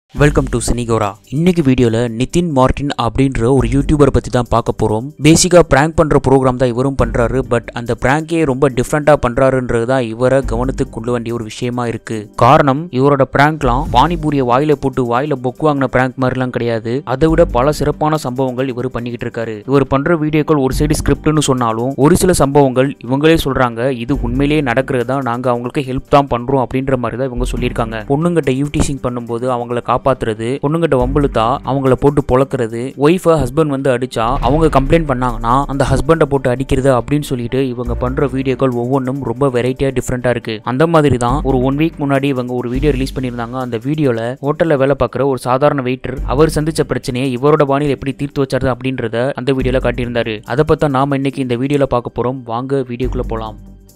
welcome to சினிகோரா இன்னைக்கு வீடியோல Nitin Martin அப்படின்ற ஒரு யூடியூபர் பத்தி தான் பார்க்க போறோம் பேசிக்கா பிராங்க் பண்ற ப்ரோக்ராம் தான் இவரும் பண்றாரு பட் அந்த பிராங்கே ரொம்ப டிஃப்ரெண்டா பண்றாருன்றது தான் இவரை கவனத்துக்கு கொள்ள வேண்டிய ஒரு விஷயமா இருக்கு காரணம் இவரோட பிராங்க்லாம் பானிபூரியை வாயில போட்டு வாயில பொக்கு வாங்கின பிராங்க் மாதிரிலாம் கிடையாது அதை விட பல சிறப்பான சம்பவங்கள் இவர் பண்ணிக்கிட்டு இருக்காரு இவர் பண்ற வீடியோக்கள் ஒரு சைடு ஸ்கிரிப்ட்னு சொன்னாலும் ஒரு சில சம்பவங்கள் இவங்களே சொல்றாங்க இது உண்மையிலேயே நடக்கிறது தான் நாங்க அவங்களுக்கு ஹெல்ப் தான் பண்றோம் அப்படின்ற மாதிரி தான் இவங்க சொல்லியிருக்காங்க பொண்ணுங்கிட்ட யூடிசிங் பண்ணும்போது அவங்கள காப்பாத்துறது பொண்ணுங்கிட்ட வம்புழுத்தா அவங்கள போட்டு பொழக்கிறது ஒய்ஃபை ஹஸ்பண்ட் வந்து அடிச்சா அவங்க கம்ப்ளைண்ட் பண்ணாங்கன்னா அந்த ஹஸ்பண்டை போட்டு அடிக்கிறது அப்படின்னு சொல்லிட்டு இவங்க பண்ற வீடியோக்கள் ஒவ்வொன்றும் ரொம்ப வெரைட்டியா டிஃப்ரெண்டா இருக்கு அந்த மாதிரி தான் ஒரு ஒன் வீக் முன்னாடி இவங்க ஒரு வீடியோ ரிலீஸ் பண்ணியிருந்தாங்க அந்த வீடியோல ஹோட்டல்ல வேலை பார்க்குற ஒரு சாதாரண வெயிட்டர் அவர் சந்திச்ச பிரச்சனையை இவரோட பாணியில் எப்படி தீர்த்து வச்சாரு அப்படின்றத அந்த வீடியோல காட்டியிருந்தாரு அதை பத்தி நாம இன்னைக்கு இந்த வீடியோல பார்க்க போறோம் வாங்க வீடியோக்குள்ள போலாம்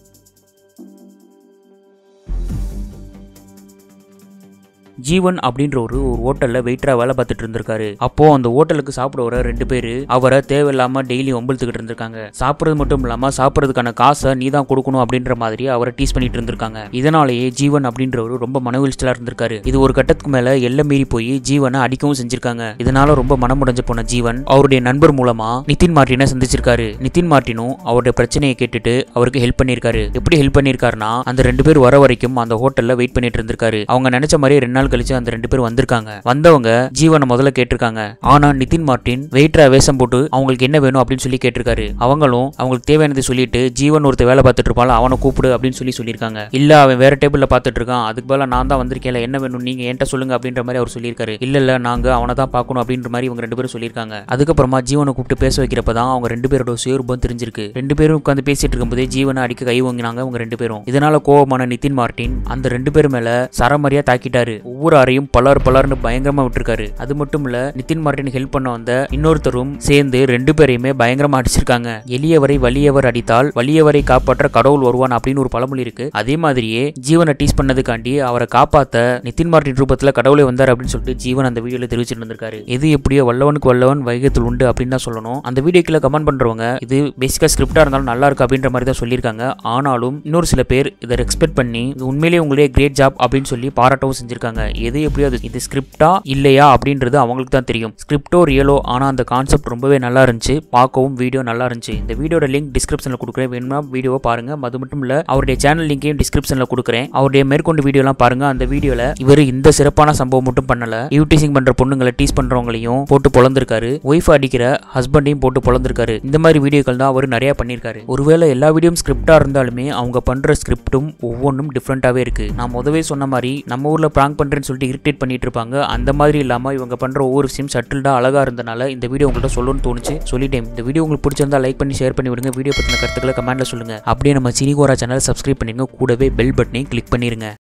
ஜீவன் அப்படின்ற ஒரு ஒரு ஹோட்டல்ல வெயிட்டரா வேலை பார்த்துட்டு இருந்திருக்காரு அப்போ அந்த ஹோட்டலுக்கு சாப்பிட வர ரெண்டு பேரு அவரை தேவையில்லாம டெய்லி ஒம்பழுத்துக்கிட்டு இருந்திருக்காங்க சாப்பிட்றது மட்டும் இல்லாம சாப்பிட்றதுக்கான காசை நீ தான் கொடுக்கணும் அப்படின்ற மாதிரி அவரை டீஸ் பண்ணிட்டு இருந்திருக்காங்க இதனாலேயே ஜீவன் அப்படின்றவர் ரொம்ப மனவெளிச்சலா இருந்திருக்காரு இது ஒரு கட்டத்துக்கு மேல எல்லை மீறி போய் ஜீவனை அடிக்கவும் செஞ்சிருக்காங்க இதனால ரொம்ப மனமுடைஞ்சு போன ஜீவன் அவருடைய நண்பர் மூலமா நிதின் மார்ட்டினை சந்திச்சிருக்காரு நிதின் மார்ட்டினும் அவருடைய பிரச்சனையை கேட்டுட்டு அவருக்கு ஹெல்ப் பண்ணியிருக்காரு எப்படி ஹெல்ப் பண்ணியிருக்காருன்னா அந்த ரெண்டு பேர் வர வரைக்கும் அந்த ஹோட்டல்ல வெயிட் பண்ணிட்டு இருந்திருக்காரு அவங்க நினைச்ச மாதிரியே ரெண்டு நாள் கழிச்சு அந்த ரெண்டு பேர் வந்திருக்காங்க வந்தவங்க ஜீவனை முதல்ல கேட்டிருக்காங்க ஆனா நிதின் மார்ட்டின் வெயிட்டரா வேஷம் போட்டு அவங்களுக்கு என்ன வேணும் அப்படின்னு சொல்லி கேட்டிருக்காரு அவங்களும் அவங்களுக்கு தேவையானதை சொல்லிட்டு ஜீவன் ஒருத்தர் வேலை பார்த்துட்டு இருப்பால அவனை கூப்பிடு அப்படின்னு சொல்லி சொல்லியிருக்காங்க இல்ல அவன் வேற டேபிள்ல பார்த்துட்டு இருக்கான் அதுக்கு பதிலா நான் தான் வந்திருக்கேன் என்ன வேணும் நீங்க என்கிட்ட சொல்லுங்க அப்படின்ற மாதிரி அவர் சொல்லியிருக்காரு இல்ல இல்ல நாங்க அவனை தான் பார்க்கணும் அப்படின்ற மாதிரி இவங்க ரெண்டு பேரும் சொல்லியிருக்காங்க அதுக்கப்புறமா ஜீவனை கூப்பிட்டு பேச வைக்கிறப்ப தான் அவங்க ரெண்டு பேரோட சுயரூபம் தெரிஞ்சிருக்கு ரெண்டு பேரும் உட்காந்து பேசிட்டு இருக்கும்போதே ஜீவனை அடிக்க கை வாங்கினாங்க அவங்க ரெண்டு பேரும் இதனால கோவமான நிதின் மார்ட்டின் அந்த ரெண்டு பேர் மேல சரமரியா தாக்கிட்டாரு ஒவ்வொரு அறையும் பலர் பலர்னு பயங்கரமா விட்டுருக்காரு அது மட்டும் இல்ல நிதின் மார்ட்டின் ஹெல்ப் பண்ண வந்த இன்னொருத்தரும் சேர்ந்து ரெண்டு பேரையுமே பயங்கரமா அடிச்சிருக்காங்க எளியவரை வலியவர் அடித்தால் வலியவரை காப்பாற்ற கடவுள் வருவான் அப்படின்னு ஒரு பழமொழி இருக்கு அதே மாதிரியே ஜீவனை டீஸ் பண்ணதுக்காண்டி அவரை காப்பாத்த நிதின் மார்ட்டின் ரூபத்துல கடவுளே வந்தார் அப்படின்னு சொல்லிட்டு ஜீவன் அந்த வீடியோல தெரிவிச்சிட்டு இருந்திருக்காரு எது எப்படியோ வல்லவனுக்கு வல்லவன் வைகத்தில் உண்டு அப்படின்னு தான் சொல்லணும் அந்த வீடியோக்குள்ள கமெண்ட் பண்றவங்க இது பேசிக்கா ஸ்கிரிப்டா இருந்தாலும் நல்லா இருக்கு அப்படின்ற மாதிரி தான் சொல்லியிருக்காங்க ஆனாலும் இன்னொரு சில பேர் இதை ரெஸ்பெக்ட் பண்ணி இது உண்மையிலேயே உங்களுடைய கிரேட் ஜாப் அப்படின்னு சொல்லி பாராட்டவும் செஞ்சிருக்காங்க எது எப்படியோ அது இது ஸ்கிரிப்டா இல்லையா அப்படின்றது அவங்களுக்கு தான் தெரியும் ஸ்கிரிப்டோ ரியலோ ஆனா அந்த கான்செப்ட் ரொம்பவே நல்லா இருந்துச்சு பார்க்கவும் வீடியோ நல்லா இருந்துச்சு இந்த வீடியோட லிங்க் டிஸ்கிரிப்ஷன்ல கொடுக்குறேன் வேணும்னா வீடியோவை பாருங்க அது மட்டும் இல்ல அவருடைய சேனல் லிங்கையும் டிஸ்கிரிப்ஷன்ல கொடுக்குறேன் அவருடைய மேற்கொண்டு வீடியோலாம் பாருங்க அந்த வீடியோல இவர் இந்த சிறப்பான சம்பவம் மட்டும் பண்ணல யூடிசிங் பண்ற பொண்ணுங்களை டீஸ் பண்றவங்களையும் போட்டு பொழந்திருக்காரு ஒய்ஃப் அடிக்கிற ஹஸ்பண்டையும் போட்டு பொழந்திருக்காரு இந்த மாதிரி வீடியோக்கள் தான் அவர் நிறைய பண்ணியிருக்காரு ஒருவேளை எல்லா வீடியோவும் ஸ்கிரிப்டா இருந்தாலுமே அவங்க பண்ற ஸ்கிரிப்டும் ஒவ்வொன்றும் டிஃப்ரெண்டாவே இருக்கு நான் முதவே சொன்ன மாதிரி நம்ம ஊர்ல பிராங்க் பண்றேன்னு சொல்லிட்டு இரிட்டேட் பண்ணிட்டு இருப்பாங்க அந்த மாதிரி இல்லாம இவங்க பண்ற ஒவ்வொரு விஷயம் சட்டில்டா அழகா இருந்தனால இந்த வீடியோ உங்கள்கிட்ட சொல்லணும்னு தோணுச்சு சொல்லிட்டேன் இந்த வீடியோ உங்களுக்கு பிடிச்சிருந்தா லைக் பண்ணி ஷேர் பண்ணி விடுங்க வீடியோ பத்தின கருத்துக்களை கமெண்ட்ல சொல்லுங்க அப்படியே நம்ம சினிகோரா சேனல் சப்ஸ்கிரைப் பண்ணிருங்க கூடவே பெல் பட்டனையும் கிளிக் பண்ணிருங்க